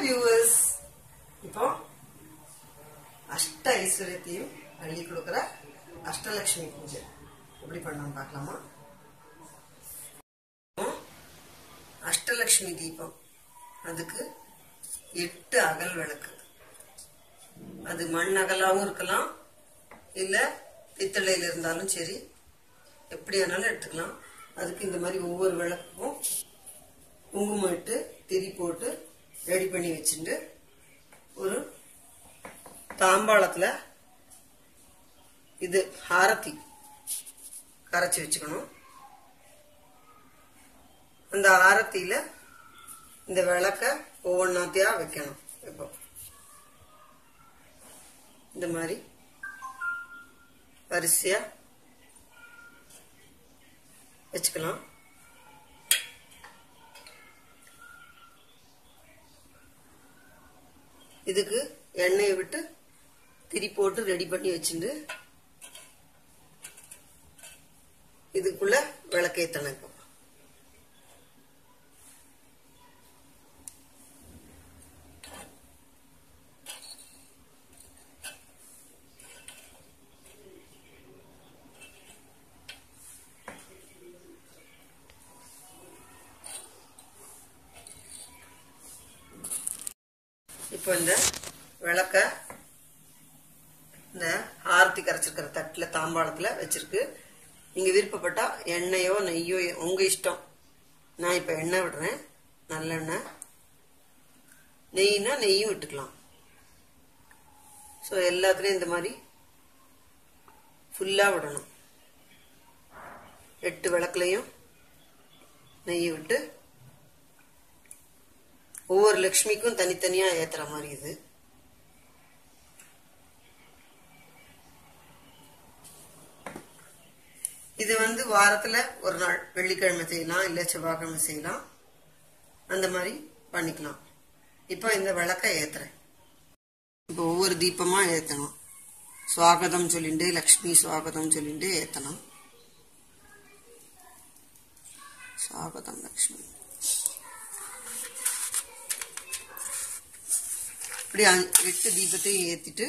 viewers இப்போ அஷ்ட ஐஸ்வர்யத்தையும் அள்ளி கொடுக்குற அஷ்டலட்சுமி பூஜை எப்படி பண்ணணும்னு பார்க்கலாமா அஷ்டலட்சுமி தீபம் அதுக்கு எட்டு அகல் விளக்கு அது மண் அகலாவும் இருக்கலாம் இல்ல பித்தளையில இருந்தாலும் சரி எப்படி வேணாலும் எடுத்துக்கலாம் அதுக்கு இந்த மாதிரி ஒவ்வொரு விளக்குக்கும் குங்குமம் இட்டு திரி போட்டு ரெடி பண்ணி வச்சுட்டு ஒரு தாம்பாளத்துல இது ஹாரத்தி கரைச்சி வச்சுக்கணும் அந்த ஆரத்தியில இந்த விளக்க ஒவ்வொன்னாத்தியா வைக்கணும் இப்போ இந்த மாதிரி வரிசையா வச்சுக்கலாம் இதுக்கு எண்ணெயை விட்டு திரி போட்டு ரெடி பண்ணி வச்சுட்டு இதுக்குள்ள விளக்கேத்தணும் இப்போ இப்போ இந்த விளக்க இந்த ஆரத்தி கரைச்சிருக்கிற தட்டுல தாம்பாளத்துல வச்சிருக்கு நீங்க விருப்பப்பட்டா எண்ணெயோ நெய்யோ உங்க இஷ்டம் நான் இப்ப எண்ணெய் விடுறேன் நல்லெண்ணெய் நெய்னா நெய்யும் விட்டுக்கலாம் ஸோ எல்லாத்துலயும் இந்த மாதிரி ஃபுல்லா விடணும் எட்டு விளக்குலையும் நெய் விட்டு ஒவ்வொரு லக்ஷ்மிக்கும் தனித்தனியா ஏத்துற மாதிரி இது இது வந்து வாரத்துல ஒரு நாள் வெள்ளிக்கிழமை செய்யலாம் இல்ல செவ்வாய்க்கிழமை செய்யலாம் அந்த மாதிரி பண்ணிக்கலாம் இப்போ இந்த விளக்க ஏத்துறேன் இப்போ ஒவ்வொரு தீபமா ஏத்தணும் சுவாகதம் சொல்லிட்டு லக்ஷ்மி சுவாகதம் சொல்லிட்டு ஏத்தணும் சுவாகதம் லக்ஷ்மி இப்படி எட்டு தீபத்தையும் ஏத்திட்டு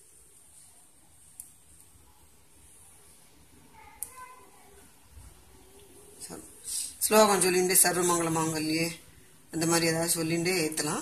ஸ்லோகம் சொல்லிட்டு சர்வமங்கல மாங்கல்யே அந்த மாதிரி ஏதாவது சொல்லிட்டு ஏத்தலாம்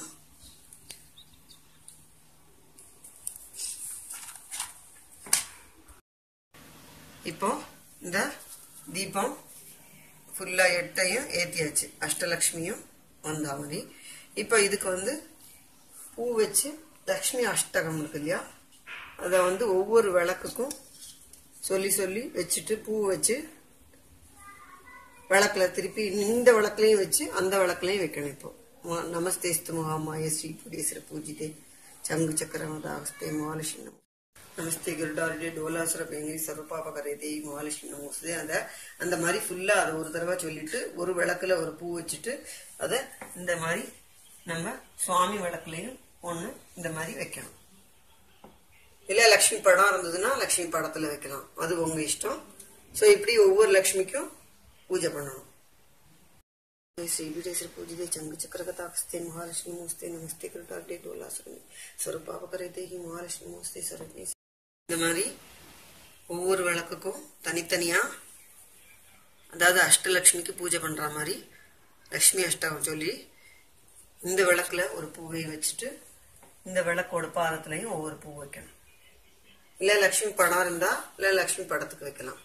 இப்போ இந்த தீபம் ஃபுல்லா எட்டையும் ஏத்தியாச்சு அஷ்டலக்ஷ்மியும் வந்தா மாதிரி இப்போ இதுக்கு வந்து பூ வச்சு லக்ஷ்மி அஷ்டகம் இருக்கு இல்லையா அதை வந்து ஒவ்வொரு விளக்குக்கும் சொல்லி சொல்லி வச்சுட்டு பூ வச்சு விளக்குல திருப்பி இந்த விளக்குலையும் வச்சு அந்த விளக்குலையும் வைக்கணும் இப்போ நமஸ்தேஸ்து மகாமாய ஸ்ரீ புரீஸ்வர பூஜிதே சங்கு சக்கரமதாஸ்தே மகாலட்சுமி நமஸ்தே கிருடாரிடே டோலாசுர பேங்கி சர்வபாபகரே தேவி மகாலட்சுமி நமஸ்தே அந்த அந்த மாதிரி ஃபுல்லா அதை ஒரு தடவை சொல்லிட்டு ஒரு விளக்குல ஒரு பூ வச்சுட்டு அதை இந்த மாதிரி நம்ம சுவாமி விளக்குலையும் ஒண்ணு இந்த மாதிரி வைக்கணும் இல்ல லக்ஷ்மி படம் இருந்ததுன்னா லக்ஷ்மி படத்துல வைக்கலாம் அது உங்க இஷ்டம் சோ இப்படி ஒவ்வொரு லக்ஷ்மிக்கும் பூஜை பண்ணணும் ஸ்ரீ வீரேஸ்வர பூஜிதே சங்கு சக்கரகதாஸ்தே மகாலட்சுமி நமஸ்தே நமஸ்தே கிருட்டார்டே டோலாசுரமி ஸ்வரூபாபகரே தேகி மகாலட்சுமி நமஸ்தே சரத்னி இந்த மாதிரி ஒவ்வொரு விளக்குக்கும் தனித்தனியா அதாவது அஷ்டலட்சுமிக்கு பூஜை பண்ற மாதிரி லக்ஷ்மி அஷ்டகம் சொல்லி இந்த விளக்குல ஒரு பூவை வச்சுட்டு இந்த விளக்கோட பாதத்திலையும் ஒவ்வொரு பூ வைக்கணும் இல்ல லக்ஷ்மி படம் இருந்தா இல்ல லக்ஷ்மி படத்துக்கு வைக்கலாம்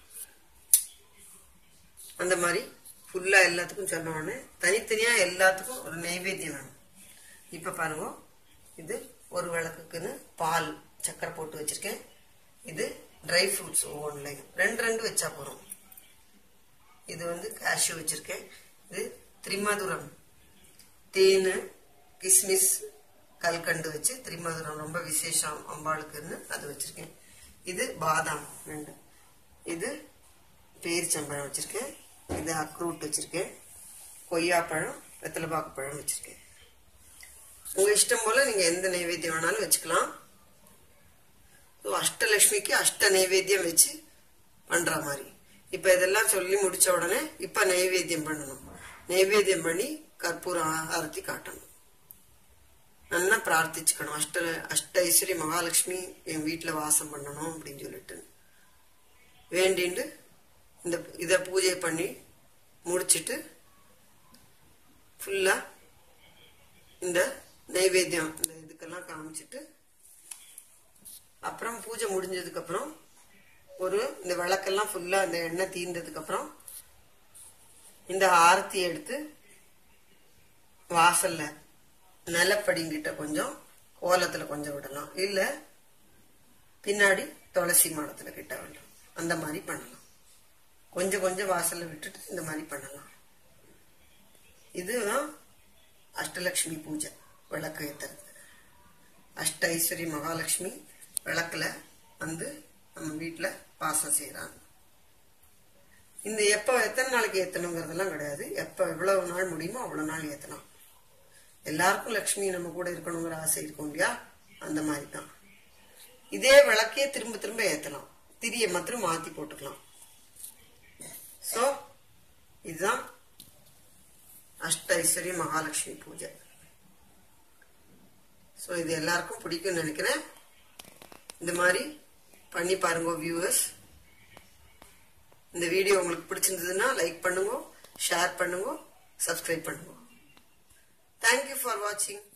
அந்த மாதிரி ஃபுல்லா எல்லாத்துக்கும் சொன்ன உடனே தனித்தனியா எல்லாத்துக்கும் ஒரு நைவேத்தியம் வேணும் இப்ப பாருங்க இது ஒரு விளக்குக்குன்னு பால் சக்கரை போட்டு வச்சிருக்கேன் இது ட்ரை ஃப்ரூட்ஸ் ஒவ்வொன்றுலையும் ரெண்டு ரெண்டு வச்சா போதும் இது வந்து கேஷ்யூ வச்சிருக்கேன் இது திரிமதுரம் தேனு கிஸ்மிஸ் கல்கண்டு வச்சு திரிமதுரம் ரொம்ப விசேஷம் அம்பாளுக்குன்னு அது வச்சிருக்கேன் இது பாதாம் ரெண்டு இது பேரிச்சம்பழம் வச்சிருக்கேன் இது அக்ரூட் வச்சிருக்கேன் கொய்யாப்பழம் வெத்தலைப்பாக்கு பழம் வச்சிருக்கேன் உங்க இஷ்டம் போல நீங்க எந்த நைவேத்தியம் வேணாலும் வச்சுக்கலாம் அஷ்டலட்சுமிக்கு அஷ்ட நைவேத்தியம் வச்சு பண்ற மாதிரி இப்ப இதெல்லாம் சொல்லி முடிச்ச உடனே இப்ப நைவேத்தியம் பண்ணணும் நைவேத்தியம் பண்ணி கற்பூரம் ஆரத்தி காட்டணும் பிரார்த்திச்சுக்கணும் அஷ்ட அஷ்ட ஐஸ்வரி மகாலட்சுமி என் வீட்டில் வாசம் பண்ணணும் அப்படின்னு சொல்லிட்டு வேண்டிண்டு இந்த இதை பூஜை பண்ணி முடிச்சிட்டு ஃபுல்லா இந்த நைவேத்தியம் இந்த இதுக்கெல்லாம் காமிச்சிட்டு அப்புறம் பூஜை முடிஞ்சதுக்கு அப்புறம் ஒரு இந்த விளக்கெல்லாம் ஃபுல்லா இந்த எண்ணெய் தீர்ந்ததுக்கு அப்புறம் இந்த ஆரத்தி எடுத்து வாசல்ல நிலப்படிங்கிட்ட கொஞ்சம் கோலத்துல கொஞ்சம் விடலாம் இல்ல பின்னாடி துளசி மாடத்துல கிட்ட விடலாம் அந்த மாதிரி பண்ணலாம் கொஞ்சம் கொஞ்சம் வாசல்ல விட்டுட்டு இந்த மாதிரி பண்ணலாம் இதுதான் அஷ்டலட்சுமி பூஜை விளக்கு ஏத்துறது அஷ்ட ஐஸ்வரி மகாலட்சுமி விளக்குல வந்து நம்ம வீட்டுல வாசம் செய்யறாங்க இந்த எப்ப எத்தனை நாளைக்கு ஏத்தணுங்கிறதெல்லாம் கிடையாது எப்ப எவ்வளவு நாள் முடியுமோ அவ்வளவு நாள் ஏத்தலாம் எல்லாருக்கும் லக்ஷ்மி நம்ம கூட இருக்கணுங்கிற ஆசை இருக்கும் இல்லையா அந்த மாதிரி தான் இதே விளக்கே திரும்ப திரும்ப ஏத்தலாம் திரிய மாத்திரம் மாத்தி போட்டுக்கலாம் சோ இதுதான் அஷ்ட ஐஸ்வர்ய மகாலட்சுமி பூஜை ஸோ இது எல்லாருக்கும் பிடிக்கும்னு நினைக்கிறேன் இந்த மாதிரி பண்ணி பாருங்க வியூவர்ஸ் இந்த வீடியோ உங்களுக்கு பிடிச்சிருந்ததுன்னா லைக் பண்ணுங்க ஷேர் பண்ணுங்க சப்ஸ்கிரைப் பண்ணுங்க தேங்க்யூ ஃபார் வாட்சிங்